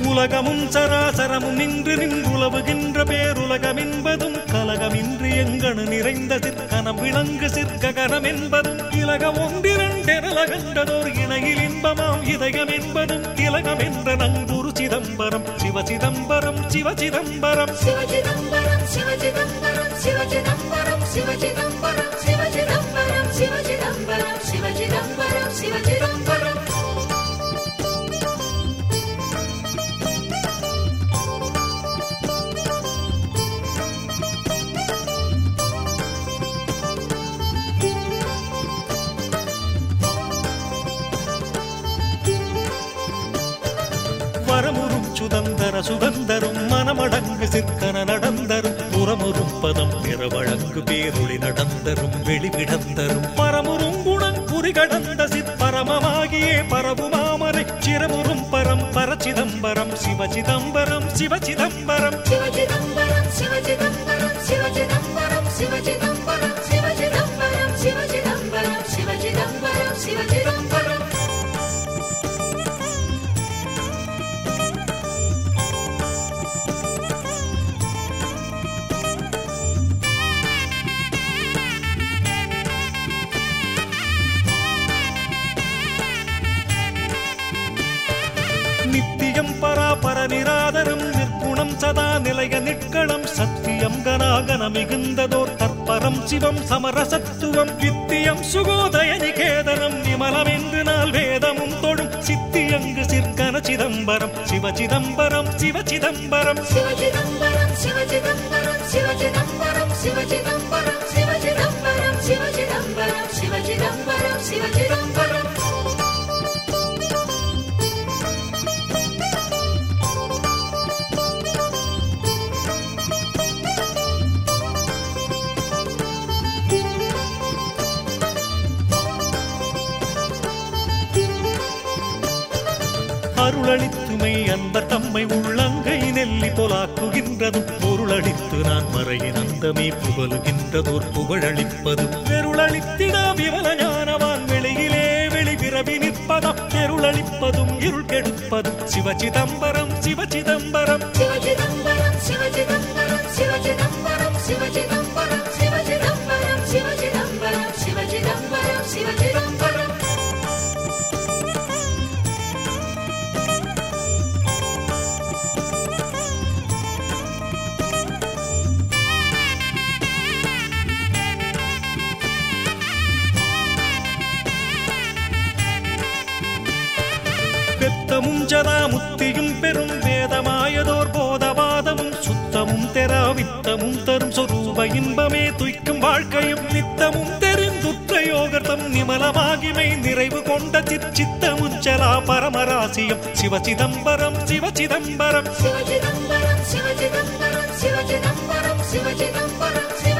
உலகமும் சராசரமும் நின்று நின்றுலவுகின்ற பேருலகம் என்பதும் கலகமின்றி எங்கனு நிறைந்த சிற்கனம் விளங்கு சிற்ககரம் என்பதும் இலகம் ஒன்றிரண்டெனலகண்டதோர் இணையில் இன்பமாம் இதயம் என்பதும் திலகம் என்ற நங்குரு சிதம்பரம் சிவ சிதம்பரம் சிவ சிதம்பரம் சிவசிதம்பரம் சிவசிதம்பரம் சிவசிதம்பரம் சிவசிதம்பரம் சிவசிதம்பரம் சிவசிதம்பரம் சிவசிதம்பரம் சிவசிதம்பரம் வரமுறும் சுதந்தர சுதந்தரும் மனமடங்கு சிற்கன நடந்தரும் புறமுறும் பதம் பிற வழங்கு பேரொளி நடந்தரும் வெளிவிடந்தரும் பரமுறும் குணம் குறிகடந்த சிற்பரமமாகியே பரவுமாமரை சிரமுறும் பரம் பரச்சிதம்பரம் சிவசிதம்பரம் சிவசிதம்பரம் சிவசிதம்பரம் சிவசிதம்பரம் சிவசிதம்பரம் சிவசிதம்பரம் சிவசிதம்பரம் சிவசிதம்பரம் சிவசிதம்பரம் சிவசிதம்பரம் நித்தியம் பராபர நிராதரம் நிற்குணம் சதா நிலைய நிற்களம் சத்தியம் கனாகன மிகுந்ததோர் தற்பரம் சிவம் சமரசத்துவம் வித்தியம் சுகோதய நிகேதனம் நிமலம் என்று நாள் வேதமும் தொழும் சித்தியங்கு சிற்கன சிதம்பரம் சிவ சிதம்பரம் சிவ சிதம்பரம் சிவசிதம்பரம் சிவசிதம்பரம் சிவசிதம்பரம் சிவசிதம்பரம் சிவசிதம்பரம் சிவசிதம்பரம் சிவசிதம்பரம் சிவசிதம்பரம் அருளளித்துமை அன்பர் தம்மை உள்ளங்கை நெல்லி பொலாக்குகின்றதும் பொருளளித்து நான் மறையின் அந்தமே புகழுகின்றதோர் புகழளிப்பதும் வெருளளித்திடா விமல ஞானவான் வெளியிலே வெளிவிரவி நிற்பதம் பெருளளிப்பதும் இருள் கெடுப்பதும் சிவசிதம்பரம் சிவசிதம்பரம் சிவசிதம்பரம் சிவசிதம்பரம் சிவசிதம்பரம் சிவசிதம்பரம் சிவசிதம்பரம் சிவசிதம்பரம் சிவசிதம்பரம் சிவசிதம்பரம் பெத்தமும் ஜதா முத்தியும் பெரும் வேதமாயதோர் போதவாதமும் சுத்தமும் தெராவித்தமும் தரும் சொரூப இன்பமே துய்க்கும் வாழ்க்கையும் நித்தமும் தெரிந்துற்ற யோகர்த்தம் நிமலமாகிமை நிறைவு கொண்ட சிச்சித்தமுஞ்சலா பரமராசியம் சிவசிதம்பரம் சிவசிதம்பரம் சிவசிதம்பரம் சிவசிதம்பரம் சிவசிதம்பரம் சிவசிதம்பரம் சிவ